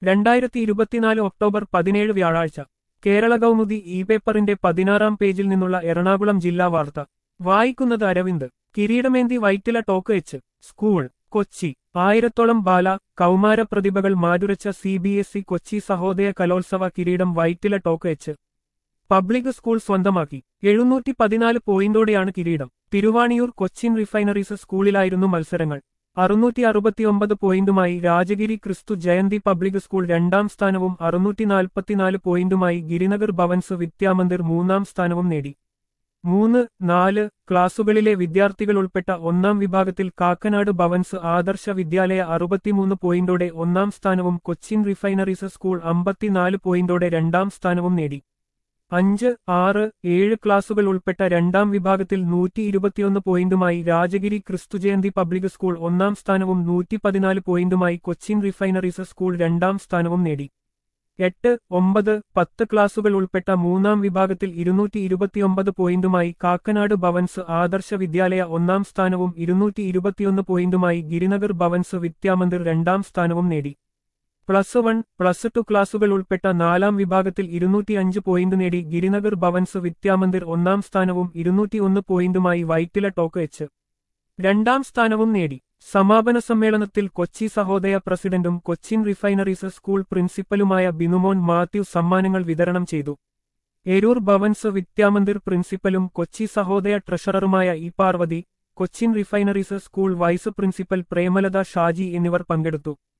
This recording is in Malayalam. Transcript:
രണ്ടായിരത്തി ഇരുപത്തിനാല് ഒക്ടോബർ പതിനേഴ് വ്യാഴാഴ്ച കേരള കൗമുദി ഇ പേപ്പറിന്റെ പതിനാറാം പേജിൽ നിന്നുള്ള എറണാകുളം ജില്ലാ വാർത്ത വായിക്കുന്നത് അരവിന്ദ് കിരീടമേന്തി Vyttila Toc H school Kochi ആയിരത്തോളം ബാല കൗമാര പ്രതിഭകൾ മാറ്റുരച്ച C B S E Kochi Sahodaya കലോത്സവ കിരീടം Vyttila Toc H public school സ്വന്തമാക്കി എഴുന്നൂറ്റി പതിനാല് പോയിന്റോടെയാണ് കിരീടം തിരുവാണിയൂർ കൊച്ചിൻ റിഫൈനറീസ് സ്കൂളിലായിരുന്നു മത്സരങ്ങൾ അറുന്നൂറ്റി അറുപത്തിയൊമ്പത് പോയിന്റുമായി രാജഗിരി ക്രിസ്തു ജയന്തി പബ്ലിക് സ്കൂൾ രണ്ടാം സ്ഥാനവും അറുന്നൂറ്റി നാൽപ്പത്തിനാല് പോയിന്റുമായി ഗിരിനഗർ ഭവൻസ് വിദ്യാമന്ദിർ മൂന്നാം സ്ഥാനവും നേടി മൂന്ന് നാല് ക്ലാസുകളിലെ വിദ്യാർത്ഥികൾ ഉൾപ്പെട്ട ഒന്നാം വിഭാഗത്തിൽ കാക്കനാട് ഭവൻസ് ആദർശ വിദ്യാലയ അറുപത്തിമൂന്ന് പോയിന്റോടെ ഒന്നാം സ്ഥാനവും കൊച്ചിൻ റിഫൈനറീസ് സ്കൂൾ അമ്പത്തിനാല് പോയിന്റോടെ രണ്ടാം സ്ഥാനവും നേടി അഞ്ച് ആറ് ഏഴ് ക്ലാസുകൾ ഉൾപ്പെട്ട രണ്ടാം വിഭാഗത്തിൽ നൂറ്റി ഇരുപത്തിയൊന്ന് പോയിന്റുമായി രാജഗിരി ക്രിസ്തുജയന്തി പബ്ലിക് സ്കൂൾ ഒന്നാം സ്ഥാനവും നൂറ്റി പതിനാല് പോയിന്റുമായി കൊച്ചിൻ റിഫൈനറീസ് സ്കൂൾ രണ്ടാം സ്ഥാനവും നേടി എട്ട് ഒമ്പത് പത്ത് ക്ലാസുകൾ ഉൾപ്പെട്ട മൂന്നാം വിഭാഗത്തിൽ ഇരുന്നൂറ്റി ഇരുപത്തിയൊമ്പത് പോയിന്റുമായി കാക്കനാട് ഭവൻസ് ആദർശ വിദ്യാലയ ഒന്നാം സ്ഥാനവും ഇരുന്നൂറ്റി ഇരുപത്തിയൊന്ന് പോയിന്റുമായി ഗിരിനഗർ ഭവൻസ് വിദ്യാമന്ദിർ രണ്ടാം സ്ഥാനവും നേടി പ്ലസ് വൺ പ്ലസ് ടു ക്ലാസുകൾ ഉൾപ്പെട്ട നാലാം വിഭാഗത്തിൽ ഇരുന്നൂറ്റിയഞ്ച് പോയിന്റ് നേടി ഗിരിനഗർ ഭവൻസ് വിദ്യാമന്ദിർ ഒന്നാം സ്ഥാനവും ഇരുന്നൂറ്റിയൊന്ന് പോയിന്റുമായി വൈറ്റില ടോക്ക് എച്ച് രണ്ടാം സ്ഥാനവും നേടി സമാപന സമ്മേളനത്തിൽ കൊച്ചി സഹോദയ പ്രസിഡന്റും കൊച്ചിൻ റിഫൈനറീസ് സ്കൂൾ പ്രിൻസിപ്പലുമായ ബിനുമോൻ മാത്യു സമ്മാനങ്ങൾ വിതരണം ചെയ്തു എരൂർ ഭവൻസ് വിദ്യാമന്ദിർ പ്രിൻസിപ്പലും കൊച്ചി സഹോദയ ട്രഷററുമായ E Parvathy Cochin refineries school vice principal Premalatha Shaji എന്നിവർ പങ്കെടുത്തു